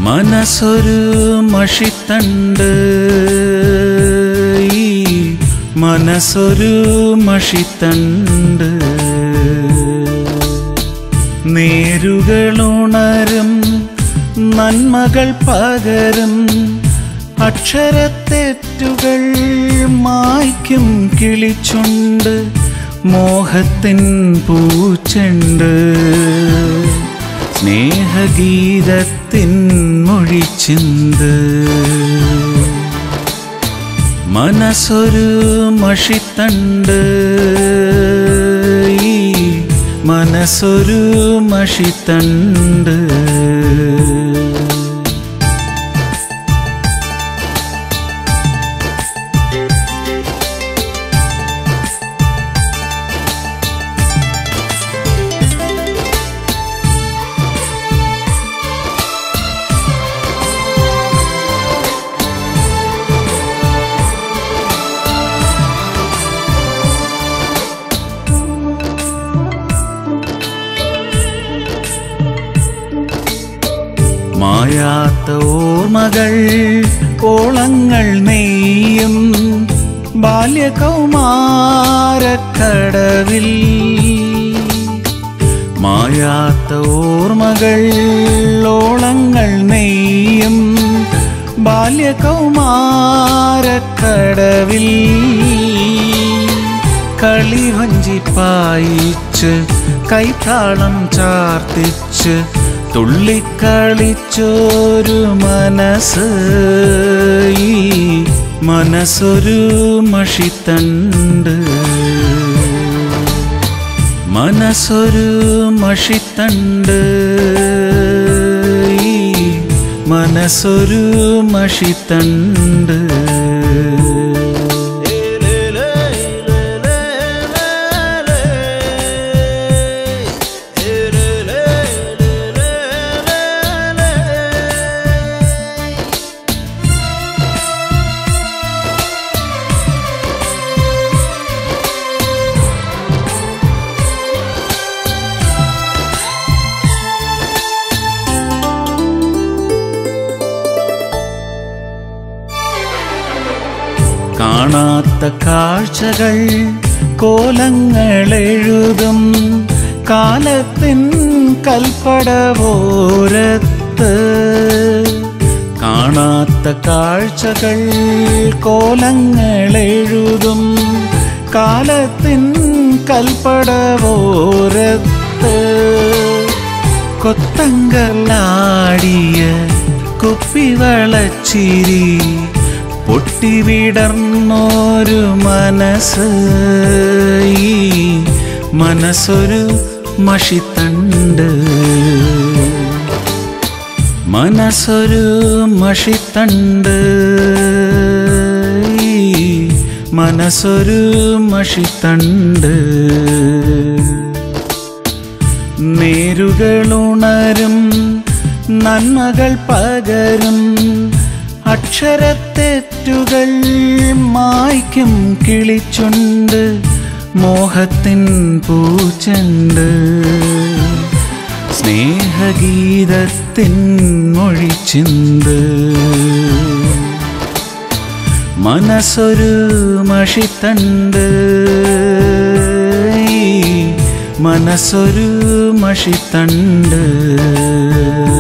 മനസ്സൊരു മഷിത്തണ്ട് ഈ മനസ്സൊരു മഷിത്തണ്ട് നേരുകളുണരും നന്മകൾ പകരും അക്ഷരത്തെറ്റുകൾ മായ്ക്കും കിളിച്ചുണ്ട് മോഹത്തിൻ പൂച്ചെണ്ട് സ്നേഹഗീതത്തിൻ മൊഴിച്ചിന്ത് മനസ്സൊരു മഷിത്തണ്ട് ഈ മനസ്സൊരു മഷിത്തണ്ട് മായാത്ത ഓർമ്മകൾ ഓളങ്ങൾ നെയ്യും ബാല്യകൗമാരക്കടവിൽ മായാത്ത ഓർമ്മകൾ ഓളങ്ങൾ നെയ്യും ബാല്യകൗമാരക്കടവിൽ കളിവഞ്ചി പായിച്ച് കൈത്താളം ചാർത്തിച്ച് തുള്ളിക്കളിച്ചൊരു മനസ്സ് ഈ മനസ്സൊരു മഷിത്തണ്ട് മനസ്സൊരു മഷിത്തണ്ട് ഈ മനസ്സൊരു മഷിത്തണ്ട് കാണാത്ത കാഴ്ചകൾ കോലങ്ങൾ എഴുതും കാലത്തിൻ കൽപ്പടവോരത്ത് കാണാത്ത കാഴ്ചകൾ കോലങ്ങൾ എഴുതും കാലത്തിൻ കൽപ്പടവോരത്ത് കൊത്തങ്കലാടിയ കുപ്പിവളച്ചിരി പൊട്ടിവിടർന്നൊരു മനസ്സ് ഈ മനസ്സൊരു മഷിത്തണ്ട് മനസ്സൊരു മഷിത്തണ്ട് ഈ മനസ്സൊരു മഷിത്തണ്ട് നേരുകളുണരും നന്മകൾ പകരും അക്ഷരത്തെറ്റുകൾ മായ്ക്കും കിളിച്ചുണ്ട് മോഹത്തിൻ പൂച്ചണ്ട് സ്നേഹഗീതത്തിൻ മൊഴിച്ചിന്ത് മനസ്സൊരു മഷിത്തണ്ട് ഈ മനസ്സൊരു മഷിത്തണ്ട്